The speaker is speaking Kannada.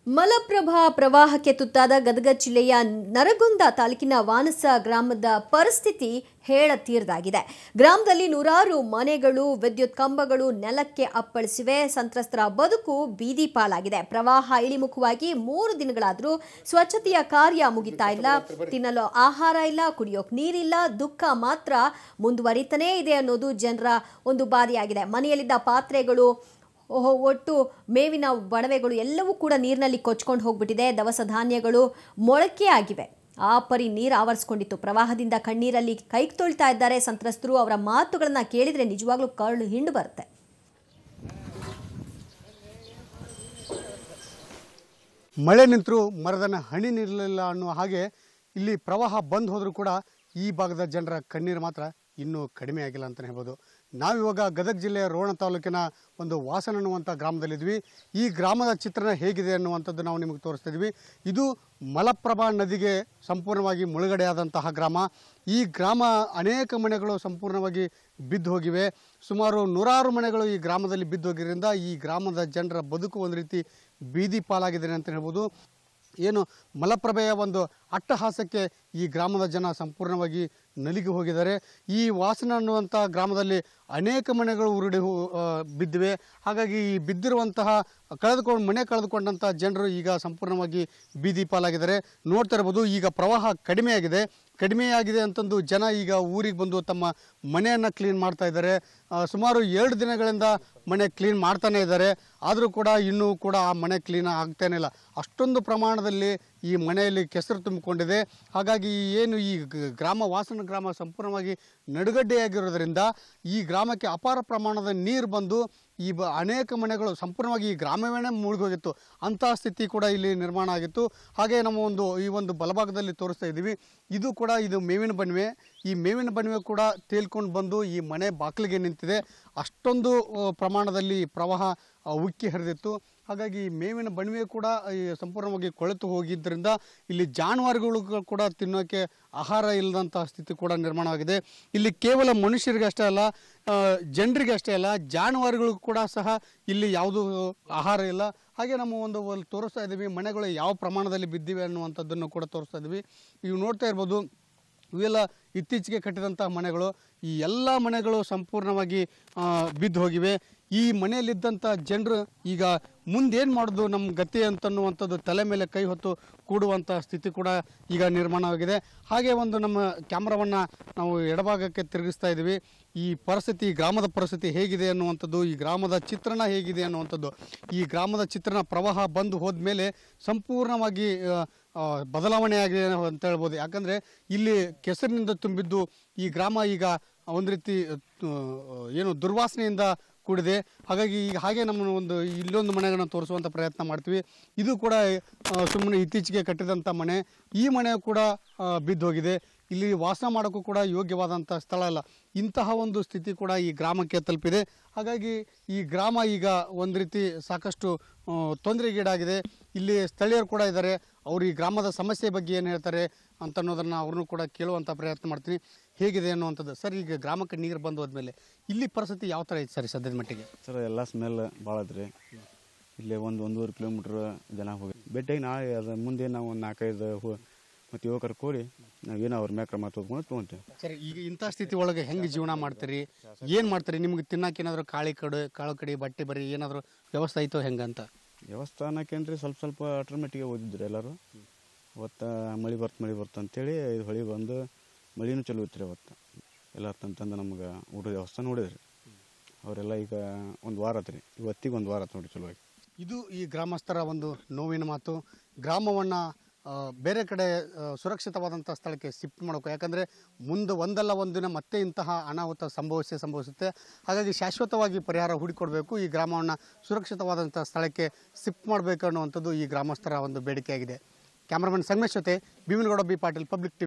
ಮಲಪ್ರಭಾ ಪ್ರವಾಹಕ್ಕೆ ತುತ್ತಾದ ಗದಗ ಜಿಲ್ಲೆಯ ನರಗುಂದ ತಾಲೂಕಿನ ವಾನಸ ಗ್ರಾಮದ ಪರಿಸ್ಥಿತಿ ಹೇಳತೀರ್ದಾಗಿದೆ ಗ್ರಾಮದಲ್ಲಿ ನೂರಾರು ಮನೆಗಳು ವಿದ್ಯುತ್ ಕಂಬಗಳು ನೆಲಕ್ಕೆ ಅಪ್ಪಳಿಸಿವೆ ಸಂತ್ರಸ್ತರ ಬದುಕು ಬೀದಿ ಪಾಲಾಗಿದೆ ಪ್ರವಾಹ ಇಳಿಮುಖವಾಗಿ ಮೂರು ದಿನಗಳಾದರೂ ಸ್ವಚ್ಛತೆಯ ಕಾರ್ಯ ಮುಗಿತಾ ಇಲ್ಲ ತಿನ್ನಲು ಆಹಾರ ಇಲ್ಲ ಕುಡಿಯೋಕ್ ನೀರಿಲ್ಲ ದುಃಖ ಮಾತ್ರ ಮುಂದುವರಿತಾನೇ ಇದೆ ಅನ್ನೋದು ಜನರ ಒಂದು ಬಾಧೆಯಾಗಿದೆ ಮನೆಯಲ್ಲಿದ್ದ ಪಾತ್ರೆಗಳು ಓಹೋ, ಒಟ್ಟು ಮೇವಿನ ಒಡವೆಗಳು ಎಲ್ಲವೂ ಕೂಡ ನೀರಿನಲ್ಲಿ ಕೊಚ್ಕೊಂಡು ಹೋಗ್ಬಿಟ್ಟಿದೆ ದವಸ ಧಾನ್ಯಗಳು ಮೊಳಕೆ ಆಗಿವೆ ಆ ಪರಿ ನೀರು ಆವರಿಸ್ಕೊಂಡಿತ್ತು ಪ್ರವಾಹದಿಂದ ಕಣ್ಣೀರಲ್ಲಿ ಕೈ ತೊಳ್ತಾ ಇದ್ದಾರೆ ಸಂತ್ರಸ್ತರು ಅವರ ಮಾತುಗಳನ್ನ ಕೇಳಿದ್ರೆ ನಿಜವಾಗ್ಲೂ ಕರುಳು ಹಿಂಡು ಬರುತ್ತೆ ಮಳೆ ನಿಂತರೂ ಮರದನ ಹನಿ ನಿಲ್ಲಲಿಲ್ಲ ಅನ್ನೋ ಹಾಗೆ ಇಲ್ಲಿ ಪ್ರವಾಹ ಬಂದ್ ಹೋದರೂ ಕೂಡ ಈ ಭಾಗದ ಜನರ ಕಣ್ಣೀರು ಮಾತ್ರ ಇನ್ನೂ ಕಡಿಮೆ ಆಗಿಲ್ಲ ಅಂತಲೇ ಹೇಳ್ಬೋದು ನಾವಿವಾಗ ಗದಗ ಜಿಲ್ಲೆಯ ರೋಣ ತಾಲೂಕಿನ ಒಂದು ವಾಸನ ಅನ್ನುವಂಥ ಗ್ರಾಮದಲ್ಲಿದ್ವಿ ಈ ಗ್ರಾಮದ ಚಿತ್ರಣ ಹೇಗಿದೆ ಅನ್ನುವಂಥದ್ದು ನಾವು ನಿಮಗೆ ತೋರಿಸ್ತಾ ಇದ್ವಿ ಇದು ಮಲಪ್ರಭಾ ನದಿಗೆ ಸಂಪೂರ್ಣವಾಗಿ ಮುಳುಗಡೆಯಾದಂತಹ ಗ್ರಾಮ ಈ ಗ್ರಾಮ ಅನೇಕ ಮನೆಗಳು ಸಂಪೂರ್ಣವಾಗಿ ಬಿದ್ದು ಹೋಗಿವೆ ಸುಮಾರು ನೂರಾರು ಮನೆಗಳು ಈ ಗ್ರಾಮದಲ್ಲಿ ಬಿದ್ದು ಹೋಗಿದ್ದರಿಂದ ಈ ಗ್ರಾಮದ ಜನರ ಬದುಕು ಒಂದು ರೀತಿ ಬೀದಿ ಪಾಲಾಗಿದೆ ಅಂತ ಹೇಳ್ಬೋದು ಏನು ಮಲಪ್ರಭೆಯ ಒಂದು ಅಟ್ಟಹಾಸಕ್ಕೆ ಈ ಗ್ರಾಮದ ಜನ ಸಂಪೂರ್ಣವಾಗಿ ನಲಿಗೆ ಹೋಗಿದ್ದಾರೆ ಈ ವಾಸನ ಅನ್ನುವಂಥ ಗ್ರಾಮದಲ್ಲಿ ಅನೇಕ ಮನೆಗಳು ಉರುಡಿ ಹೋ- ಆ, ಬಿದ್ದಿವೆ ಹಾಗಾಗಿ ಈ ಬಿದ್ದಿರುವಂತಹ ಕಳೆದುಕೊಂಡು ಮನೆ ಕಳೆದುಕೊಂಡಂಥ ಜನರು ಈಗ ಸಂಪೂರ್ಣವಾಗಿ ಬೀದಿ ಪಾಲಾಗಿದ್ದಾರೆ ನೋಡ್ತಾ ಇರ್ಬೋದು ಈಗ ಪ್ರವಾಹ ಕಡಿಮೆಯಾಗಿದೆ ಕಡಿಮೆಯಾಗಿದೆ ಅಂತಂದು ಜನ ಈಗ ಊರಿಗೆ ಬಂದು ತಮ್ಮ ಮನೆಯನ್ನು ಕ್ಲೀನ್ ಮಾಡ್ತಾ ಇದ್ದಾರೆ ಆ, ಸುಮಾರು ಎರಡು ದಿನಗಳಿಂದ ಮನೆ ಕ್ಲೀನ್ ಮಾಡ್ತಾನೆ ಇದ್ದಾರೆ ಆದರೂ ಕೂಡ ಇನ್ನೂ ಕೂಡ ಆ ಮನೆ ಕ್ಲೀನ್ ಆಗ್ತಾನೆ ಇಲ್ಲ ಅಷ್ಟೊಂದು ಪ್ರಮಾಣದಲ್ಲಿ ಈ ಮನೆಯಲ್ಲಿ ಕೆಸರು ತುಂಬಿಕೊಂಡಿದೆ ಹಾಗಾಗಿ ಏನು ಈ ಗ- ಗ್ರಾಮ ವಾಸನ ಗ್ರಾಮ ಸಂಪೂರ್ಣವಾಗಿ ನಡುಗಡ್ಡೆಯಾಗಿರೋದ್ರಿಂದ ಈ ಗ್ರಾಮಕ್ಕೆ ಅಪಾರ ಪ್ರಮಾಣದ ನೀರು ಬಂದು ಈ ಬ ಅನೇಕ ಮನೆಗಳು ಸಂಪೂರ್ಣವಾಗಿ ಈ ಗ್ರಾಮವೇ ಮುಳುಗೋಗಿತ್ತು ಅಂತಹ ಸ್ಥಿತಿ ಕೂಡ ಇಲ್ಲಿ ನಿರ್ಮಾಣ ಆಗಿತ್ತು ಹಾಗೆ ನಮ್ಮ ಒಂದು ಈ ಒಂದು ಬಲಭಾಗದಲ್ಲಿ ತೋರಿಸ್ತಾ ಇದ್ದೀವಿ ಇದು ಕೂಡ ಇದು ಮೇವಿನ ಬಣ್ವೆ ಈ ಮೇವಿನ ಬಣ್ವೆ ಕೂಡ ತೇಲ್ಕೊಂಡು ಬಂದು ಈ ಮನೆ ಬಾಗಿಲಿಗೆ ನಿಂತಿದೆ ಅಷ್ಟೊಂದು ಆ, ಪ್ರಮಾಣದಲ್ಲಿ ಪ್ರವಾಹ ಆ, ಉಕ್ಕಿ ಹರಿದಿತ್ತು ಹಾಗಾಗಿ ಈ ಮೇವಿನ ಬಣ್ವೆ ಕೂಡ ಈ ಸಂಪೂರ್ಣವಾಗಿ ಕೊಳೆತು ಹೋಗಿದ್ದರಿಂದ ಇಲ್ಲಿ ಜಾನುವಾರುಗಳು ಕೂಡ ತಿನ್ನೋಕ್ಕೆ ಆಹಾರ ಇಲ್ಲದಂತಹ ಸ್ಥಿತಿ ಕೂಡ ನಿರ್ಮಾಣವಾಗಿದೆ ಇಲ್ಲಿ ಕೇವಲ ಮನುಷ್ಯರಿಗೆ ಅಷ್ಟೇ ಅಲ್ಲ ಆ, ಜನರಿಗೆ ಅಷ್ಟೇ ಅಲ್ಲ ಜಾನುವಾರುಗಳಿಗೂ ಕೂಡ ಸಹ ಇಲ್ಲಿ ಯಾವುದೂ ಆಹಾರ ಇಲ್ಲ ಹಾಗೆ ನಮ್ಮ ಒಂದು ಅಲ್ಲಿ ತೋರಿಸ್ತಾ ಇದ್ದೀವಿ ಮನೆಗಳು ಯಾವ ಪ್ರಮಾಣದಲ್ಲಿ ಬಿದ್ದಿವೆ ಅನ್ನುವಂಥದ್ದನ್ನು ಕೂಡ ತೋರಿಸ್ತಾ ಇದ್ದೀವಿ ಇವು ನೋಡ್ತಾ ಇರ್ಬೋದು ಇವೆಲ್ಲ ಇತ್ತೀಚೆಗೆ ಕಟ್ಟಿದಂಥ ಮನೆಗಳು ಈ ಎಲ್ಲ ಮನೆಗಳು ಸಂಪೂರ್ಣವಾಗಿ ಆ, ಬಿದ್ದು ಹೋಗಿವೆ ಈ ಮನೆಯಲ್ಲಿದ್ದಂಥ ಜನರು ಈಗ ಮುಂದೇನು ಮಾಡೋದು ನಮ್ಮ ಗತಿ ಅಂತನ್ನುವಂಥದ್ದು ತಲೆ ಮೇಲೆ ಕೈ ಹೊತ್ತು ಕೂಡುವಂಥ ಸ್ಥಿತಿ ಕೂಡ ಈಗ ನಿರ್ಮಾಣವಾಗಿದೆ ಹಾಗೆ ಒಂದು ನಮ್ಮ ಕ್ಯಾಮ್ರಾವನ್ನು ನಾವು ಎಡಭಾಗಕ್ಕೆ ತಿರುಗಿಸ್ತಾ ಇದ್ದೀವಿ ಈ ಪರಿಸ್ಥಿತಿ ಈ ಗ್ರಾಮದ ಪರಿಸ್ಥಿತಿ ಹೇಗಿದೆ ಅನ್ನುವಂಥದ್ದು ಈ ಗ್ರಾಮದ ಚಿತ್ರಣ ಹೇಗಿದೆ ಅನ್ನುವಂಥದ್ದು ಈ ಗ್ರಾಮದ ಚಿತ್ರಣ ಪ್ರವಾಹ ಬಂದು ಹೋದ್ಮೇಲೆ ಸಂಪೂರ್ಣವಾಗಿ ಆ, ಆ, ಬದಲಾವಣೆ ಆಗಿದೆ ಅಂತ ಹೇಳ್ಬೋದು ಯಾಕಂದರೆ ಇಲ್ಲಿ ಕೆಸರಿನಿಂದ ತುಂಬಿದ್ದು ಈ ಗ್ರಾಮ ಈಗ ಒಂದು ರೀತಿ ಆ, ಏನು ದುರ್ವಾಸನೆಯಿಂದ ಕೂಡಿದೆ ಹಾಗಾಗಿ ಈಗ ಹಾಗೆ ನಮ್ಮ ಒಂದು ಇಲ್ಲೊಂದು ಮನೆಗಳನ್ನ ತೋರಿಸುವಂಥ ಪ್ರಯತ್ನ ಮಾಡ್ತೀವಿ ಇದು ಕೂಡ ಸುಮ್ಮನೆ ಇತ್ತೀಚೆಗೆ ಕಟ್ಟಿದಂಥ ಮನೆ ಈ ಮನೆ ಕೂಡ ಆ, ಬಿದ್ದೋಗಿದೆ ಇಲ್ಲಿ ವಾಸ ಮಾಡೋಕ್ಕೂ ಕೂಡ ಯೋಗ್ಯವಾದಂಥ ಸ್ಥಳ ಅಲ್ಲ ಇಂತಹ ಒಂದು ಸ್ಥಿತಿ ಕೂಡ ಈ ಗ್ರಾಮಕ್ಕೆ ತಲುಪಿದೆ ಹಾಗಾಗಿ ಈ ಗ್ರಾಮ ಈಗ ಒಂದು ರೀತಿ ಸಾಕಷ್ಟು ಆ, ತೊಂದರೆಗೀಡಾಗಿದೆ ಇಲ್ಲಿ ಸ್ಥಳೀಯರು ಕೂಡ ಇದ್ದಾರೆ ಅವರು ಈ ಗ್ರಾಮದ ಸಮಸ್ಯೆ ಬಗ್ಗೆ ಏನು ಹೇಳ್ತಾರೆ ಅಂತ ಅನ್ನೋದನ್ನು ಅವ್ರನ್ನೂ ಕೂಡ ಕೇಳುವಂಥ ಪ್ರಯತ್ನ ಮಾಡ್ತೀನಿ ಹೇಗಿದೆ ಅನ್ನುವಂಥದ್ದು ಸರ್ ಈಗ ಗ್ರಾಮಕ್ಕೆ ನೀರು ಬಂದು ಹೋದ್ಮೇಲೆ ಇಲ್ಲಿ ಪರಿಸ್ಥಿತಿ ಯಾವ ಥರ ಐತೆ ಸರ್ ಈ ಸದ್ಯದ ಮಟ್ಟಿಗೆ ಸರ್ ಎಲ್ಲ ಸ್ಮೆಲ್ ಭಾಳ ಐತ್ರಿ ಇಲ್ಲಿ ಒಂದು ಒಂದೂವರೆ ಕಿಲೋಮೀಟ್ರ್ ಜನ ಹೋಗಿ ಬೆಟ್ಟಾಗಿ ನಾಳೆ ಅದ ಮುಂದೆ ನಾವು ಒಂದು ನಾಲ್ಕೈದು ಹೋ ಮತ್ತು ಯುವಕರು ಕೂಡಿ ನಾವು ಏನೋ ಅವ್ರ ಮ್ಯಾಗ ಕ್ರಮ ತೊಗೊಂಡು ತೊಗೊಂತೀವಿ ಸರಿ ಈಗ ಇಂಥ ಸ್ಥಿತಿ ಒಳಗೆ ಹೆಂಗೆ ಜೀವನ ಮಾಡ್ತೀರಿ ಏನು ಮಾಡ್ತೀರಿ ನಿಮ್ಗೆ ತಿನ್ನಕ್ಕೆ ಏನಾದರೂ ಕಾಳಿ ಕಡೆ ಕಾಳು ಕಡಿ ಬಟ್ಟೆ ಬರಿ ಏನಾದರೂ ವ್ಯವಸ್ಥೆ ಐತೋ ಹೆಂಗೆ ಅಂತ ದೇವಸ್ಥಾನಕ್ಕೇನ್ರಿ ಸ್ವಲ್ಪ ಸ್ವಲ್ಪ ಅಟ್ರ ಮಟ್ಟಿಗೆ ಓದಿದ್ರು ಎಲ್ಲರೂ ಅವತ್ತು ಮಳೆ ಬರ್ತ ಮಳೆ ಬರ್ತ ಅಂತೇಳಿ ಇದು ಹೊಳಿ ಬಂದು ಮಳಿನೂ ಚಲೋ ಇತ್ತು ರೀ ಅವತ್ತು ಎಲ್ಲ ತಂತಂದು ನಮ್ಗೆ ಊಟ ವ್ಯವಸ್ಥೆ ನೋಡಿದ್ರಿ ಅವರೆಲ್ಲ ಈಗ ಒಂದು ವಾರ ಆತ್ರಿ ಇವತ್ತಿಗೆ ಒಂದು ವಾರ ಆತು ನೋಡಿ ಚಲೋ ಆಗಿ ಇದು ಈ ಗ್ರಾಮಸ್ಥರ ಒಂದು ನೋವಿನ ಮಾತು ಗ್ರಾಮವನ್ನು ಬೇರೆ ಕಡೆ ಆ, ಸುರಕ್ಷಿತವಾದಂಥ ಸ್ಥಳಕ್ಕೆ ಶಿಫ್ಟ್ ಮಾಡೋಕೆ ಯಾಕಂದರೆ ಮುಂದೆ ಒಂದಲ್ಲ ಒಂದು ದಿನ ಮತ್ತೆ ಇಂತಹ ಅನಾಹುತ ಸಂಭವಿಸೇ ಸಂಭವಿಸುತ್ತೆ ಹಾಗಾಗಿ ಶಾಶ್ವತವಾಗಿ ಪರಿಹಾರ ಹುಡುಕೊಡ್ಬೇಕು ಈ ಗ್ರಾಮವನ್ನು ಸುರಕ್ಷಿತವಾದಂಥ ಸ್ಥಳಕ್ಕೆ ಶಿಫ್ಟ್ ಮಾಡಬೇಕು ಅನ್ನುವಂಥದ್ದು ಈ ಗ್ರಾಮಸ್ಥರ ಒಂದು ಬೇಡಿಕೆಯಾಗಿದೆ ಕ್ಯಾಮ್ರಾಮನ್ ಸಂಗಮೇಶ್ ಜೊತೆ Bheemanagouda B Patil Public TV